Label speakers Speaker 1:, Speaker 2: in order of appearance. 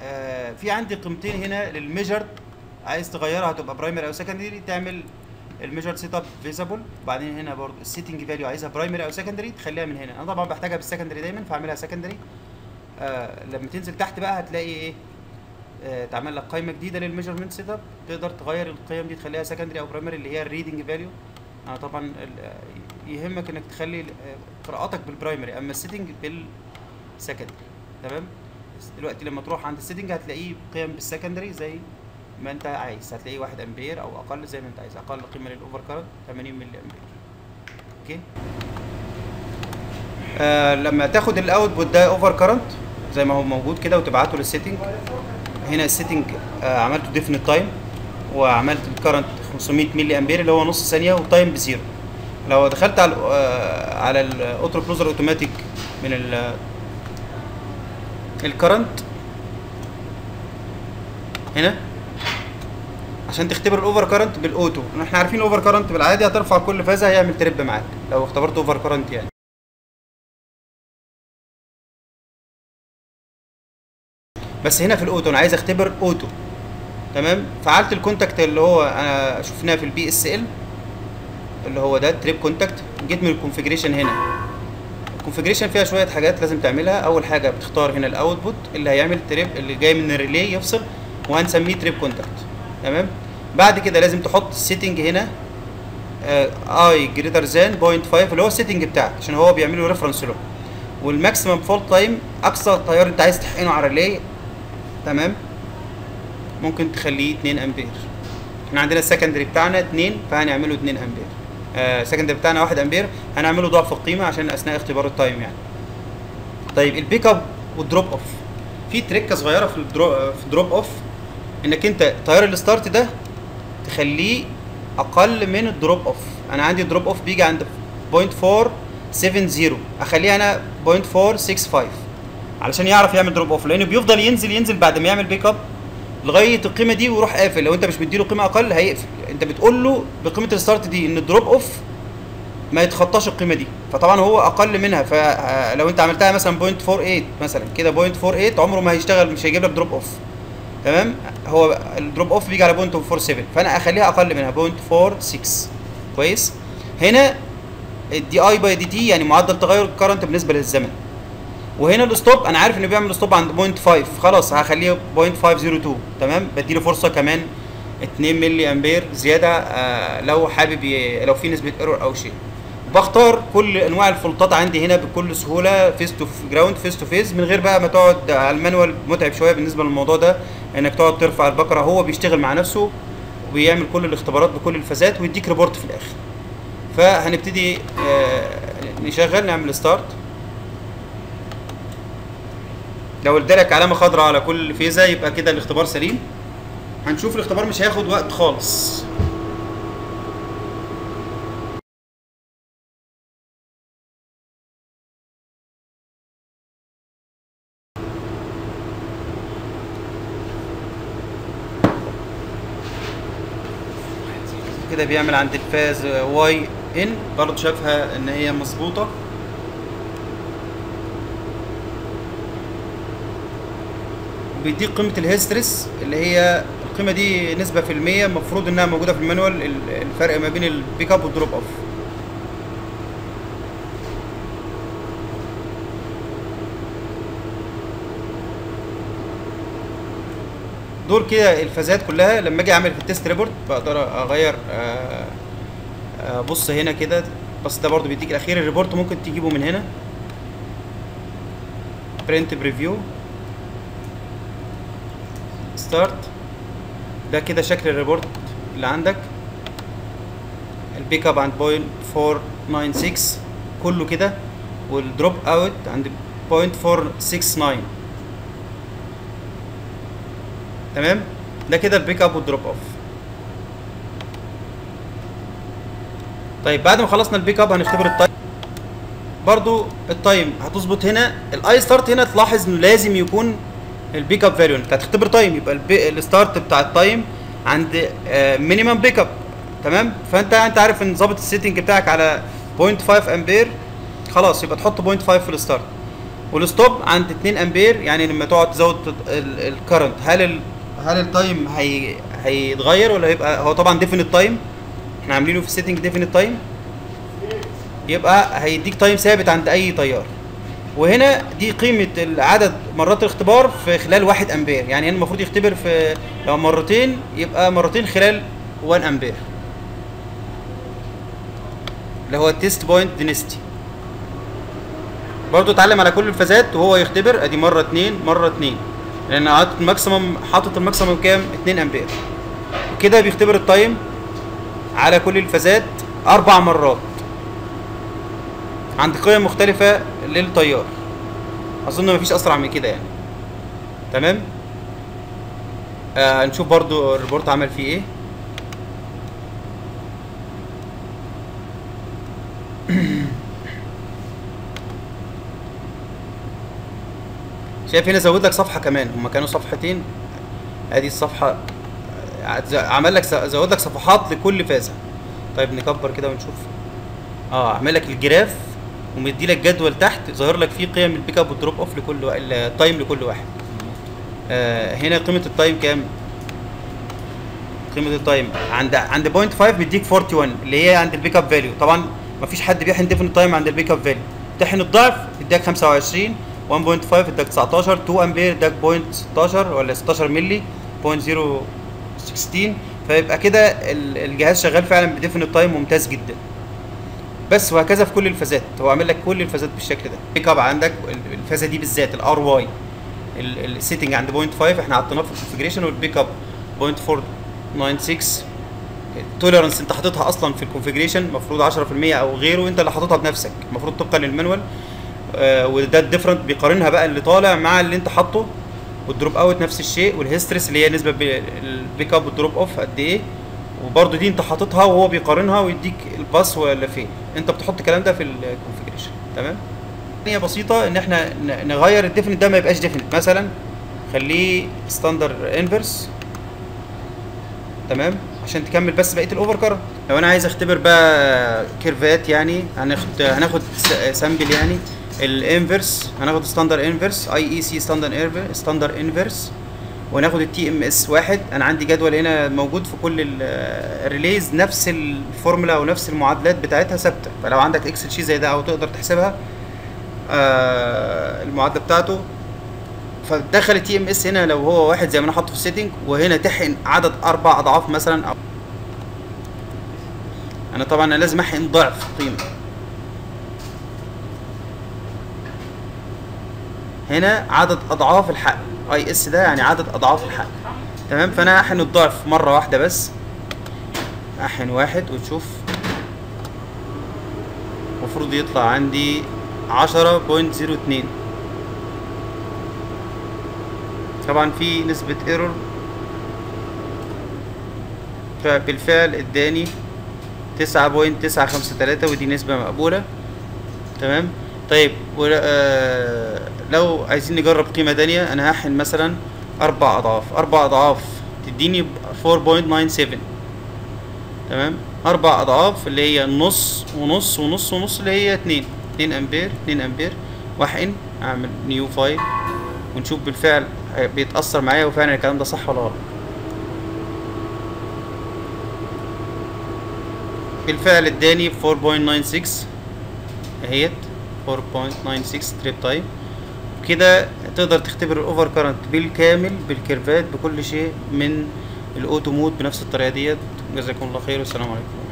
Speaker 1: آه في عندي قيمتين هنا للميجر عايز تغيرها هتبقى برايمري او سكندري تعمل الميجر سيت اب فيزابل وبعدين هنا برضو السيتنج فاليو عايزها برايمري او سكندري تخليها من هنا انا طبعا بحتاجها بالسكندري دايما فاعملها سكندري آه لما تنزل تحت بقى هتلاقي ايه آه تعمل لك قائمه جديده للميجرمنت سيت اب تقدر تغير القيم دي تخليها سكندري او برايمري اللي هي الريدنج فاليو انا طبعا ال- آه، يهمك انك تخلي ال- آه، قراءاتك بالبرايمري اما السيتنج بالسكندري تمام بس دلوقتي لما تروح عند السيتنج هتلاقيه قيم بالسكندري زي ما انت عايز هتلاقيه 1 امبير او اقل زي ما انت عايز اقل قيمه للاوفر كارنت 80 ملي امبير اوكي آه لما تاخد الاوتبوت ده اوفر كارنت زي ما هو موجود كده وتبعته للسيتنج هنا السيتنج آه عملته ديفنت تايم وعملت الكرنت 500 ملي امبير اللي هو نص ثانيه وتايم بزيرو لو دخلت على ال- آه على الاوتو كلوزر اوتوماتيك من ال الكرنت هنا عشان تختبر الاوفر كارنت بالاوتو احنا عارفين الاوفر كارنت بالعادي هترفع كل فازه هيعمل تريب معاك لو اختبرت اوفر كارنت يعني بس هنا في الاوتو انا عايز اختبر اوتو تمام فعلت الكونتاكت اللي هو انا شفناه في البي اس ال اللي هو ده تريب كونتاكت جيت من الكونفجريشن هنا الكونفجريشن فيها شويه حاجات لازم تعملها اول حاجه بتختار هنا الاوتبوت اللي هيعمل تريب اللي جاي من الريلي يفصل وهنسميه تريب كونتاكت تمام بعد كده لازم تحط السيتنج هنا اي جريتر ذان 0.5 اللي هو السيتنج بتاعك عشان هو بيعمل له ريفرنس له والماكسيمم فولت تايم اقصى تيار انت عايز تحقنه على الريلي تمام ممكن تخليه 2 امبير احنا عندنا السكندري بتاعنا 2 فهنعمله 2 امبير آه السكندري بتاعنا 1 امبير هنعمله ضعف القيمه عشان اثناء اختبار التايم يعني طيب البيك اب والدروب اوف في تريكه صغيره في الدرو في الدروب اوف انك انت تيار الستارت ده تخليه اقل من الدروب اوف انا عندي الدروب اوف بيجي عند 0.470 اخليه انا 0.465 علشان يعرف يعمل دروب اوف لانه بيفضل ينزل ينزل بعد ما يعمل بيك اب لغايه القيمه دي ويروح قافل لو انت مش مديله قيمه اقل هيقفل انت بتقول له بقيمه الستارت دي ان الدروب اوف ما يتخطاش القيمه دي فطبعا هو اقل منها فلو انت عملتها مثلا 0.48 مثلا كده 0.48 عمره ما هيشتغل مش هيجيب لك دروب اوف تمام هو الدروب اوف بيجي على 0.47 فانا اخليها اقل منها 0.46 كويس هنا الدي اي باي دي تي يعني معدل تغير الكرنت بالنسبه للزمن وهنا الستوب انا عارف انه بيعمل ستوب عند 0.5 خلاص هخليه 0.502 تمام بديله فرصه كمان 2 ملي امبير زياده آه لو حابب ي... لو في نسبه ايرور او شيء بختار كل انواع الفولتات عندي هنا بكل سهوله فيس تو جراوند فيس تو فيس من غير بقى ما تقعد على المانوال متعب شويه بالنسبه للموضوع ده انك تقعد ترفع البقره هو بيشتغل مع نفسه وبيعمل كل الاختبارات بكل الفازات ويديك ريبورت في الاخر فهنبتدي آه نشغل نعمل ستارت لو ادالك علامه خضراء على كل فيزا يبقى كده الاختبار سليم هنشوف الاختبار مش هياخد وقت خالص كده بيعمل عند الفاز واي ان برضه شافها ان هي مظبوطه وبيديك قيمه الهيستريس اللي هي القيمه دي نسبه في المية المفروض انها موجوده في المانوال ال- الفرق ما بين البيك اب والدروب اوف دول كده الفازات كلها لما اجي اعمل في التست ريبورت بقدر اغير آه، آه، بص هنا كده بس ده برضو بيديك الاخير الريبورت ممكن تجيبه من هنا برنت بريفيو ستارت ده كده شكل الريبورت اللي عندك البيك اب عند بوينت 496 كله كده والدروب اوت عند بوينت 469 تمام ده كده البيك اب والدروب اوف طيب بعد ما خلصنا البيك اب هنختبر التايم برضو التايم هتظبط هنا الاي ستارت هنا تلاحظ انه لازم يكون البيك اب فاليو انت هتختبر تايم يبقى البي... الستارت بتاع التايم عند مينيمم بيك اب تمام فانت انت عارف ان ظابط السيتنج بتاعك على 0.5 امبير خلاص يبقى تحط 0.5 في الستارت والستوب عند 2 امبير يعني لما تقعد تزود الكرنت هل ال هل التايم هي هيتغير ولا هيبقى هو طبعا ديفينيت تايم احنا عاملينه في السيتنج ديفينيت تايم يبقى هيديك تايم ثابت عند اي تيار وهنا دي قيمة عدد مرات الاختبار في خلال واحد امبير يعني هنا المفروض يختبر في لو مرتين يبقى مرتين خلال 1 امبير اللي هو التيست بوينت دينستي برضه اتعلم على كل الفازات وهو يختبر ادي مره اتنين مره اتنين لان حاطط الماكسيمم حاطط الماكسيمم كام 2 امبير وكده بيختبر التايم على كل الفازات اربع مرات عند قيم مختلفه للتيار اظن مفيش اسرع من كده يعني تمام آه نشوف برضو الريبورت عمل فيه ايه شايف هنا زود لك صفحه كمان هما كانوا صفحتين ادي الصفحه عمل لك زود لك صفحات لكل فازه طيب نكبر كده ونشوف اه عمل لك الجراف ومدي لك جدول تحت ظاهر لك فيه قيم البيك اب والدروب اوف لكل التايم لكل واحد آه هنا قيمه التايم كام قيمه التايم عند عند بوينت 5 مديك 41 اللي هي عند البيك اب فاليو طبعا مفيش حد بيحن ديفنت تايم عند البيك اب فاليو تحن الضعف اداك 25 1.5 اداك 19 2 امبير اداك بوينت 16 ولا 16 مللي بوينت 016 فيبقى كده الجهاز شغال فعلا بديفنت تايم ممتاز جدا بس وهكذا في كل الفازات هو عامل لك كل الفازات بالشكل ده بيك اب عندك الفازه دي بالذات الار واي السيتنج عند بوينت 5 احنا حطيناه في الكونفجريشن والبيك اب بوينت 496 التوليرنس انت حاططها اصلا في الكونفجريشن المفروض 10% او غيره انت اللي حاططها بنفسك المفروض طبقا للمانوال آه وده الديفرنت بيقارنها بقى اللي طالع مع اللي انت حاطه والدروب اوت نفس الشيء والهيستريس اللي هي نسبه البيك اب والدروب اوف قد ايه وبرده دي انت حاططها وهو بيقارنها ويديك الباص ولا فين انت بتحط الكلام ده في الكونفجريشن تمام هي بسيطه ان احنا نغير الديفنت ده ما يبقاش ديفنت مثلا خليه ستاندر انفرس تمام عشان تكمل بس بقيه الاوفر كارنت لو انا عايز اختبر بقى كيرفات يعني هناخد هناخد سامبل يعني الانفرس هناخد ستاندر انفرس اي اي سي ستاندر ستاندر انفرس وناخد التي ام اس واحد انا عندي جدول هنا موجود في كل الريليز نفس الفورمولا ونفس المعادلات بتاعتها ثابته فلو عندك اكسل شي زي ده او تقدر تحسبها آه المعادله بتاعته فتدخل التي ام اس هنا لو هو واحد زي ما انا حاطه في السيتنج وهنا تحقن عدد اربع اضعاف مثلا أو انا طبعا أنا لازم احقن ضعف قيمه هنا عدد اضعاف الحق اي اس ده يعني عدد اضعاف الحق تمام فانا احن الضعف مره واحده بس احن واحد وتشوف المفروض يطلع عندي عشرة بوينت زيرو اتنين طبعا في نسبة ايرور فبالفعل اداني تسعة بوينت تسعة خمسة تلاتة ودي نسبة مقبولة تمام طيب آه لو عايزين نجرب قيمة تانية انا هحن مثلا اربع اضعاف اربع اضعاف تديني 4.97 تمام اربع اضعاف اللي هي نص ونص ونص ونص اللي هي اتنين اتنين امبير اتنين امبير واحقن اعمل نيو فايل ونشوف بالفعل بيتأثر معايا وفعلا الكلام ده صح ولا غلط بالفعل اداني 4.96 اهيت 4.96 تريب تايم كده تقدر تختبر الاوفر كارنت بالكامل بالكيرفات بكل شيء من الاوتو مود بنفس الطريقه ديت جزاكم الله خير والسلام عليكم